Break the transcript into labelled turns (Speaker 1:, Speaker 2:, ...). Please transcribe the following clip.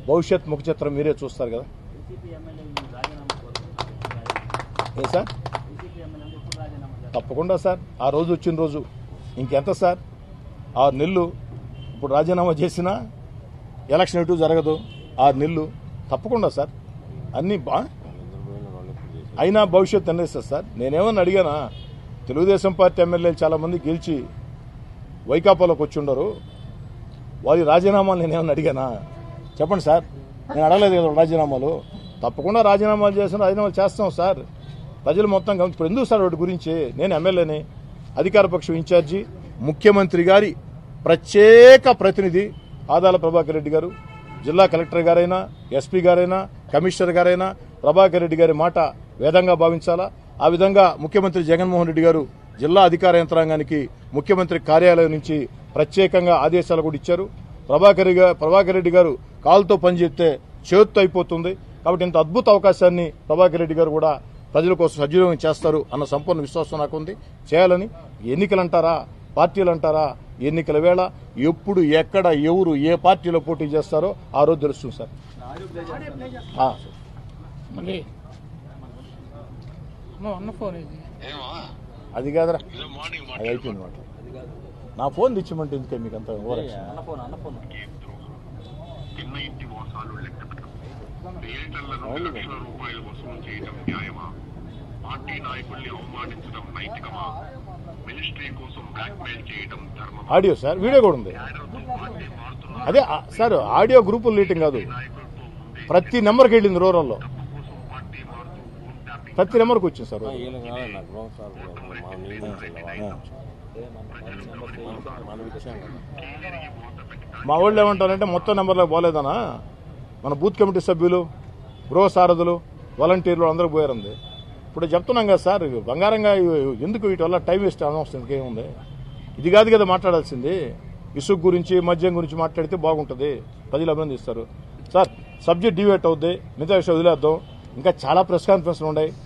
Speaker 1: భవిష్యత్ ముఖ చిత్రం మీరే చూస్తారు కదా
Speaker 2: వైసీపీ ఎమ్మెల్యే రాజీనామా కోరుతున్నారు
Speaker 1: ఏ సార్
Speaker 2: వైసీపీ ఎమ్మెల్యే ఎప్పుడు రాజీనామా చేస్తారు
Speaker 1: తప్పకుండా సార్ ఆ రోజు వచ్చిన రోజు ఇంకెంత సార్ ఆరు నెలలు ఇప్పుడు రాజీనామా చేసినా ఎలక్షన్ ఎటు జరగదు ఆరు నెలలు తప్పకుండా సార్ అన్ని బా అయినా భవిష్యత్తు నిర్ణయిస్తారు సార్ నేనేమన్నా అడిగానా తెలుగుదేశం పార్టీ ఎమ్మెల్యేలు చాలా మంది గెలిచి వైకాపాలోకి వచ్చి ఉండరు వారి రాజీనామాలు నేనేమన్నా అడిగానా చెప్పండి సార్ నేను అడగలేదు కదా రాజీనామాలు తప్పకుండా రాజీనామాలు చేసిన రాజీనామాలు చేస్తాం సార్ ప్రజలు మొత్తం గమని ఇప్పుడు ఎందుకు సార్ వాటి గురించి నేను ఎమ్మెల్యేని అధికార పక్షం ఇన్ఛార్జి ముఖ్యమంత్రి గారి ప్రత్యేక ప్రతినిధి ఆదాల ప్రభాకర్ రెడ్డి గారు జిల్లా కలెక్టర్ గారైనా ఎస్పీ గారైనా కమిషనర్ గారైనా ప్రభాకర్ రెడ్డి గారి మాట వేదంగా భావించాలా ఆ విధంగా ముఖ్యమంత్రి జగన్మోహన్ రెడ్డి గారు జిల్లా అధికార యంత్రాంగానికి ముఖ్యమంత్రి కార్యాలయం నుంచి ప్రత్యేకంగా ఆదేశాలు కూడా ఇచ్చారు ప్రభాకర్ గా- ప్రభాకర్ రెడ్డి గారు కాలుతో పనిచేస్తే చేత్తో అయిపోతుంది కాబట్టి ఇంత అద్భుత అవకాశాన్ని ప్రభాకర్ రెడ్డి గారు కూడా ప్రజల కోసం సజీవం చేస్తారు అన్న సంపూర్ణ విశ్వాసం నాకు ఉంది చేయాలని ఎన్నికలు అంటారా పార్టీలు అంటారా ఎన్నికల వేళ ఎప్పుడు ఎక్కడ ఎవరు ఏ పార్టీలో పోటీ చేస్తారో ఆ రోజు తెలుస్తుంది సార్ ఆ,
Speaker 3: మళ్ళీ అన్న అన్న ఫోన్ ఇది
Speaker 1: అది కాదురా అది అయిపోయింది మాట నా ఫోన్ తెచ్చిమంటే ఎందుకే మీకు అంత ఓవరాక్షన్
Speaker 2: అన్న ఫోన్ అన్న ఫోన్
Speaker 4: చిన్న ఇంటి మోసాలు లెక్కపెట్టడం థియేటర్ల నుండి లక్షల రూపాయలు వసూలు చేయడం న్యాయమా పార్టీ నాయకుల్ని అవమానించడం నైతికమా మినిస్ట్రీ కోసం బ్లాక్మెయిల్ చేయడం ధర్మమా
Speaker 1: ఆడియో సార్ వీడియో కూడా ఉంది
Speaker 4: క్యాడర్తో పార్టీ మారుతున్న
Speaker 1: అదే ఆ, సార్ ఆడియో గ్రూపులు లీటింగ్ కాదు
Speaker 4: నాయకులతో ముందే
Speaker 1: ప్రతి నెంబర్కి వెళ్ళింది రూరల్లో
Speaker 4: డబ్బు కోసం పార్టీ మారుతూ ఫోన్ ట్యాపింగ్
Speaker 1: ప్రతి నెంబర్కి వచ్చింది సార్
Speaker 5: వీళ్ళు కాదు నాకు బ్రో సార్ మా నీళ్ళు మనం ఇచ్చాం కదా
Speaker 1: మా వాళ్ళు ఏమంటారంటే మొత్తం నెంబర్లో పోలేదనా మన బూత్ కమిటీ సభ్యులు గృహ సారథులు వాలంటీర్లు అందరూ పోయారంది ఇప్పుడు చెప్తున్నాం కదా సార్ బంగారంగా ఇవి- ఎందుకు వీటి వల్ల టైం వేస్ట్ అనవసరం ఇంకేముంది ఇది కాదు కదా మాట్లాడాల్సింది ఇసుక గురించి మద్యం గురించి మాట్లాడితే బాగుంటుంది ప్రజలు అభినందిస్తారు సార్ సబ్జెక్ట్ డివేట్ అవుద్ది మిగతా విషయం వదిలేద్దాం ఇంకా చాలా ప్రెస్ కాన్ఫరెన్స్లు ఉన్నాయి